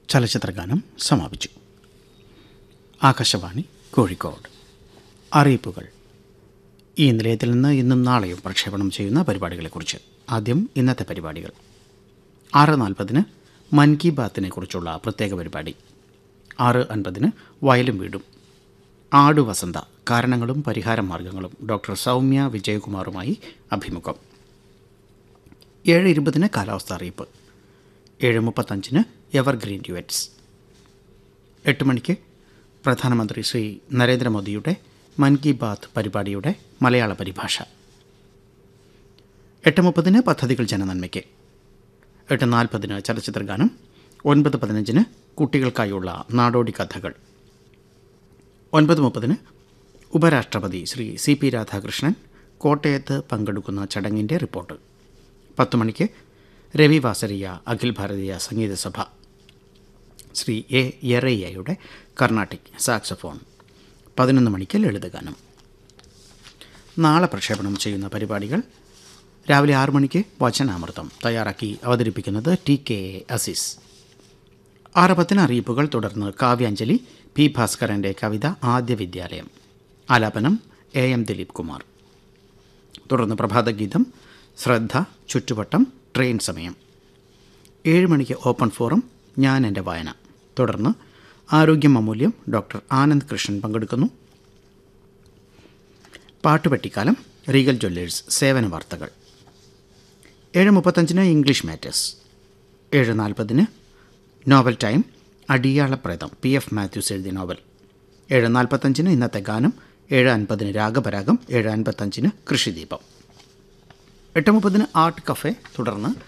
ചലച്ചിത്രഗാനം സമാപിച്ചു ആകാശവാണി കോഴിക്കോട് അറിയിപ്പുകൾ ഈ നിലയത്തിൽ നിന്ന് ഇന്നും നാളെയും പ്രക്ഷേപണം ചെയ്യുന്ന പരിപാടികളെക്കുറിച്ച് ആദ്യം ഇന്നത്തെ പരിപാടികൾ ആറ് നാൽപ്പതിന് മൻ കി ബാത്തിനെ കുറിച്ചുള്ള പ്രത്യേക പരിപാടി ആറ് അൻപതിന് വയലും വീടും ആടു വസന്ത കാരണങ്ങളും പരിഹാര മാർഗങ്ങളും ഡോക്ടർ സൗമ്യ വിജയകുമാറുമായി അഭിമുഖം ഏഴ് ഇരുപതിന് കാലാവസ്ഥ അറിയിപ്പ് ഏഴ് മുപ്പത്തഞ്ചിന് എവർഗ്രീൻ ഡ്യുവറ്റ്സ് എട്ട് മണിക്ക് പ്രധാനമന്ത്രി ശ്രീ നരേന്ദ്രമോദിയുടെ മൻ കി ബാത്ത് പരിപാടിയുടെ മലയാള പരിഭാഷ എട്ട് മുപ്പതിന് പദ്ധതികൾ ജനനന്മയ്ക്ക് എട്ട് നാൽപ്പതിന് ചലച്ചിത്രഗാനം ഒൻപത് പതിനഞ്ചിന് കുട്ടികൾക്കായുള്ള നാടോടി കഥകൾ ഒൻപത് മുപ്പതിന് ഉപരാഷ്ട്രപതി ശ്രീ സി പി രാധാകൃഷ്ണൻ കോട്ടയത്ത് പങ്കെടുക്കുന്ന ചടങ്ങിൻ്റെ റിപ്പോർട്ട് പത്ത് മണിക്ക് രവി വാസരിയ അഖിൽ ഭാരതീയ സംഗീത സഭ ശ്രീ എ യെറയ്യയുടെ കർണാട്ടിക് സാക്സഫോൺ പതിനൊന്ന് മണിക്ക് ലളിതഗാനം നാളെ പ്രക്ഷേപണം ചെയ്യുന്ന പരിപാടികൾ രാവിലെ ആറു മണിക്ക് വചനാമൃതം തയ്യാറാക്കി അവതരിപ്പിക്കുന്നത് ടി കെ എ അസീസ് ആറ് പത്തിന് അറിയിപ്പുകൾ തുടർന്ന് കാവ്യാഞ്ജലി പി ഭാസ്കരൻ്റെ കവിത ആദ്യ വിദ്യാലയം ആലാപനം എ എം ദിലീപ് കുമാർ തുടർന്ന് പ്രഭാതഗീതം ശ്രദ്ധ ചുറ്റുവട്ടം ട്രെയിൻ സമയം ഏഴ് മണിക്ക് ഓപ്പൺ ഫോറം ഞാൻ എൻ്റെ വായന തുടർന്ന് ആരോഗ്യം അമൂല്യം ഡോക്ടർ ആനന്ദ് കൃഷ്ണൻ പങ്കെടുക്കുന്നു പാട്ടുപെട്ടിക്കാലം റീഗൽ ജ്വല്ലേഴ്സ് സേവന വാർത്തകൾ ഏഴ് മുപ്പത്തഞ്ചിന് ഇംഗ്ലീഷ് മാറ്റേഴ്സ് ഏഴ് നാൽപ്പതിന് novel time Adiyalapretham P F Mathews എഴുതിയ നോവൽ ഏഴ് നാൽപ്പത്തഞ്ചിന് ഇന്നത്തെ ഗാനം ഏഴ് അൻപതിന് രാഗപരാഗം ഏഴ് അൻപത്തഞ്ചിന് കൃഷിദീപം എട്ട് മുപ്പതിന് ആർട്ട് കഫേ തുടർന്ന്